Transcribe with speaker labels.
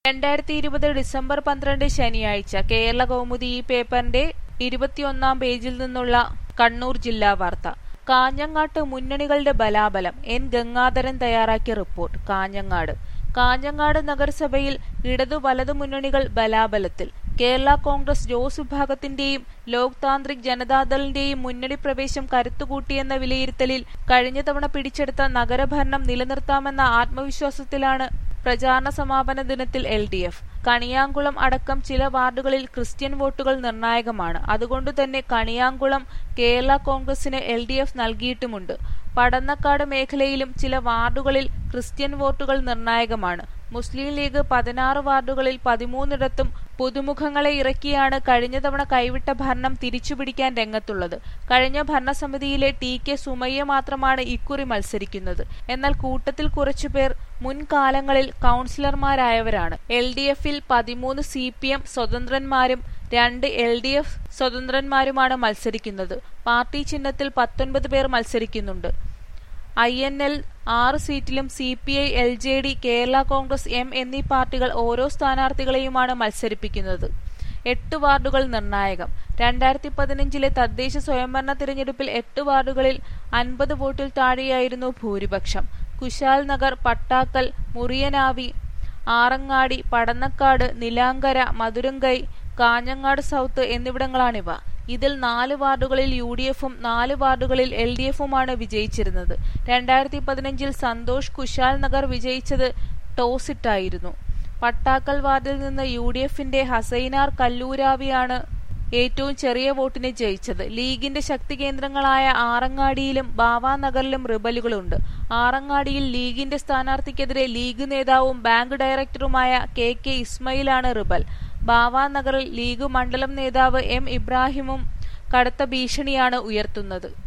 Speaker 1: രണ്ടായിരത്തി ഇരുപത് ഡിസംബർ പന്ത്രണ്ട് ശനിയാഴ്ച കേരള കൗമുദി ഈ പേപ്പറിന്റെ ഇരുപത്തിയൊന്നാം പേജിൽ നിന്നുള്ള കണ്ണൂർ ജില്ലാ വാർത്ത കാഞ്ഞങ്ങാട്ട് മുന്നണികളുടെ ബലാബലം എൻ ഗംഗാധരൻ തയ്യാറാക്കിയ റിപ്പോർട്ട് കാഞ്ഞങ്ങാട് കാഞ്ഞങ്ങാട് നഗരസഭയിൽ ഇടതു വലതു മുന്നണികൾ ബലാബലത്തിൽ കേരള കോൺഗ്രസ് ജോസ് വിഭാഗത്തിന്റെയും ലോക് താന്ത്രിക് ജനതാദളിന്റെയും മുന്നണി പ്രവേശം കരുത്തുകൂട്ടിയെന്ന വിലയിരുത്തലിൽ കഴിഞ്ഞ തവണ പിടിച്ചെടുത്ത നഗരഭരണം നിലനിർത്താമെന്ന ആത്മവിശ്വാസത്തിലാണ് പ്രചാരണ സമാപന ദിനത്തിൽ എൽ ഡി എഫ് കണിയാങ്കുളം അടക്കം ചില വാർഡുകളിൽ ക്രിസ്ത്യൻ വോട്ടുകൾ നിർണായകമാണ് അതുകൊണ്ടുതന്നെ കണിയാങ്കുളം കേരള കോൺഗ്രസിന് എൽ ഡി എഫ് നൽകിയിട്ടുമുണ്ട് പടന്നക്കാട് മേഖലയിലും ചില വാർഡുകളിൽ ക്രിസ്ത്യൻ വോട്ടുകൾ നിർണായകമാണ് മുസ്ലിം ലീഗ് പതിനാറ് വാർഡുകളിൽ പതിമൂന്നിടത്തും പുതുമുഖങ്ങളെ ഇറക്കിയാണ് കഴിഞ്ഞ തവണ കൈവിട്ട ഭരണം തിരിച്ചുപിടിക്കാൻ രംഗത്തുള്ളത് കഴിഞ്ഞ ഭരണസമിതിയിലെ ടി കെ സുമയ്യ മാത്രമാണ് ഇക്കുറി മത്സരിക്കുന്നത് എന്നാൽ കൂട്ടത്തിൽ കുറച്ചുപേർ മുൻകാലങ്ങളിൽ കൗൺസിലർമാരായവരാണ് എൽ ഡി എഫിൽ പതിമൂന്ന് സി പി എം സ്വതന്ത്രന്മാരും രണ്ട് എൽ ഡി എഫ് സ്വതന്ത്രന്മാരുമാണ് മത്സരിക്കുന്നത് പാർട്ടി ചിഹ്നത്തിൽ പത്തൊൻപത് പേർ മത്സരിക്കുന്നുണ്ട് ഐ എൻ എൽ ആറ് സീറ്റിലും C P I L J D Kerala Congress M എന്നീ പാർട്ടികൾ ഓരോ സ്ഥാനാർത്ഥികളെയുമാണ് മത്സരിപ്പിക്കുന്നത് എട്ട് വാർഡുകൾ നിർണായകം രണ്ടായിരത്തി പതിനഞ്ചിലെ തദ്ദേശ സ്വയംഭരണ തിരഞ്ഞെടുപ്പിൽ എട്ട് വാർഡുകളിൽ അൻപത് വോട്ടിൽ താഴെയായിരുന്നു ഭൂരിപക്ഷം കുശാൽ നഗർ പട്ടാക്കൽ മുറിയനാവി ആറങ്ങാടി പടന്നക്കാട് നിലാങ്കര മധുരങ്കൈ കാഞ്ഞങ്ങാട് സൗത്ത് എന്നിവിടങ്ങളാണിവ ഇതിൽ നാല് വാർഡുകളിൽ യു ഡി എഫും നാല് വാർഡുകളിൽ എൽ ഡി എഫുമാണ് വിജയിച്ചിരുന്നത് രണ്ടായിരത്തി പതിനഞ്ചിൽ സന്തോഷ് കുശാൽ നഗർ വിജയിച്ചത് ടോസിട്ടായിരുന്നു പട്ടാക്കൽ വാർഡിൽ നിന്ന് യു ഡി എഫിന്റെ ഹസൈനാർ കല്ലൂരാവിയാണ് ഏറ്റവും ചെറിയ വോട്ടിന് ജയിച്ചത് ലീഗിന്റെ ശക്തി കേന്ദ്രങ്ങളായ ആറങ്ങാടിയിലും ബാവാനഗറിലും റിബലുകളുണ്ട് ആറങ്ങാടിയിൽ ലീഗിന്റെ സ്ഥാനാർത്ഥിക്കെതിരെ ലീഗ് നേതാവും ബാങ്ക് ഡയറക്ടറുമായ കെ കെ ഇസ്മയിലാണ് റിബൽ ബാവാനഗറിൽ ലീഗ് മണ്ഡലം നേതാവ് എം ഇബ്രാഹിമും കടുത്ത ഭീഷണിയാണ് ഉയർത്തുന്നത്